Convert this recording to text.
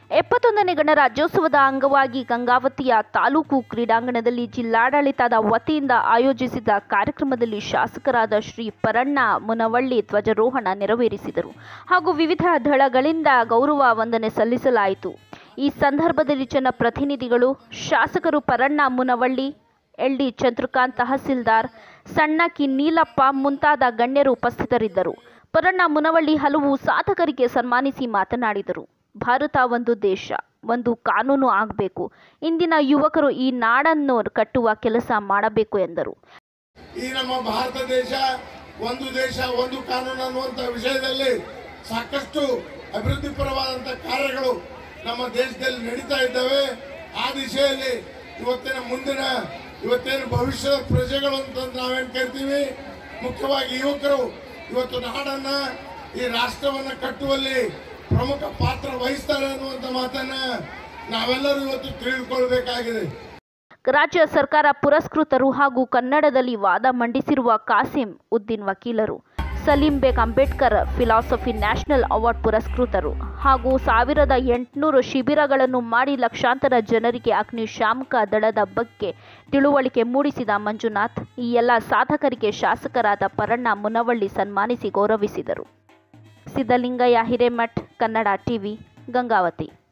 ಎಪ್ಪತ್ತೊಂದನೇ ಗಣರಾಜ್ಯೋತ್ಸವದ ಅಂಗವಾಗಿ ಗಂಗಾವತಿಯ ತಾಲೂಕು ಕ್ರೀಡಾಂಗಣದಲ್ಲಿ ಜಿಲ್ಲಾಡಳಿತದ ವತಿಯಿಂದ ಆಯೋಜಿಸಿದ ಕಾರ್ಯಕ್ರಮದಲ್ಲಿ ಶಾಸಕರಾದ ಶ್ರೀ ಪರಣ್ಣ ಮುನವಳ್ಳಿ ಧ್ವಜಾರೋಹಣ ನೆರವೇರಿಸಿದರು ಹಾಗೂ ವಿವಿಧ ದಳಗಳಿಂದ ಗೌರವ ವಂದನೆ ಸಲ್ಲಿಸಲಾಯಿತು ಈ ಸಂದರ್ಭದಲ್ಲಿ ಜನಪ್ರತಿನಿಧಿಗಳು ಶಾಸಕರು ಪರಣ್ಣ ಮುನವಳ್ಳಿ ಎಲ್ ಡಿ ಚಂದ್ರಕಾಂತ್ ತಹಸೀಲ್ದಾರ್ ಸಣ್ಣಕಿ ನೀಲಪ್ಪ ಮುಂತಾದ ಗಣ್ಯರು ಉಪಸ್ಥಿತರಿದ್ದರು ಪರಣ್ಣ ಮುನವಳ್ಳಿ ಹಲವು ಸಾಧಕರಿಗೆ ಸನ್ಮಾನಿಸಿ ಮಾತನಾಡಿದರು ಭಾರತ ಒಂದು ದೇಶ ಒಂದು ಕಾನೂನು ಆಗಬೇಕು ಇಂದಿನ ಯುವಕರು ಈ ನಾಡನ್ನು ಕಟ್ಟುವ ಕೆಲಸ ಮಾಡಬೇಕು ಎಂದರು ಈ ನಮ್ಮ ಭಾರತ ದೇಶ ಒಂದು ದೇಶ ಒಂದು ಕಾನೂನು ಅನ್ನುವಂಥ ವಿಷಯದಲ್ಲಿ ಸಾಕಷ್ಟು ಅಭಿವೃದ್ಧಿ ಪರವಾದಂಥ ಕಾರ್ಯಗಳು ನಮ್ಮ ದೇಶದಲ್ಲಿ ನಡೀತಾ ಇದ್ದಾವೆ ಆ ದಿಶೆಯಲ್ಲಿ ಇವತ್ತಿನ ಮುಂದಿನ ಇವತ್ತೇನು ಭವಿಷ್ಯದ ಪ್ರಜೆಗಳು ಅಂತ ನಾವೇನು ಕರಿತೀವಿ ಮುಖ್ಯವಾಗಿ ಯುವಕರು ಇವತ್ತು ನಾಡನ್ನ ಈ ರಾಷ್ಟ್ರವನ್ನ ಕಟ್ಟುವಲ್ಲಿ ಪ್ರಮುಖ ಪಾತ್ರ ವಹಿಸ್ತಾರೆ ಅನ್ನುವಂಥ ಮಾತನ್ನ ನಾವೆಲ್ಲರೂ ಇವತ್ತು ತಿಳಿದುಕೊಳ್ಬೇಕಾಗಿದೆ ರಾಜ್ಯ ಸರ್ಕಾರ ಪುರಸ್ಕೃತರು ಹಾಗೂ ಕನ್ನಡದಲ್ಲಿ ವಾದ ಮಂಡಿಸಿರುವ ಕಾಸಿಂ ಉದ್ದೀನ್ ವಕೀಲರು Saleem Baig Ambedkar philosophy national award ಪುರಸ್ಕೃತರು ಹಾಗೂ ಸಾವಿರದ ಎಂಟುನೂರು ಶಿಬಿರಗಳನ್ನು ಮಾಡಿ ಲಕ್ಷಾಂತರ ಜನರಿಗೆ ಅಗ್ನಿಶಾಮಕ ದಳದ ಬಗ್ಗೆ ತಿಳುವಳಿಕೆ ಮೂಡಿಸಿದ ಮಂಜುನಾಥ್ ಈ ಎಲ್ಲ ಸಾಧಕರಿಗೆ ಶಾಸಕರಾದ ಪರಣ್ಣ ಮುನವಳ್ಳಿ ಸನ್ಮಾನಿಸಿ ಗೌರವಿಸಿದರು ಸಿದ್ದಲಿಂಗಯ್ಯ ಹಿರೇಮಠ್ ಕನ್ನಡ ಟಿವಿ ಗಂಗಾವತಿ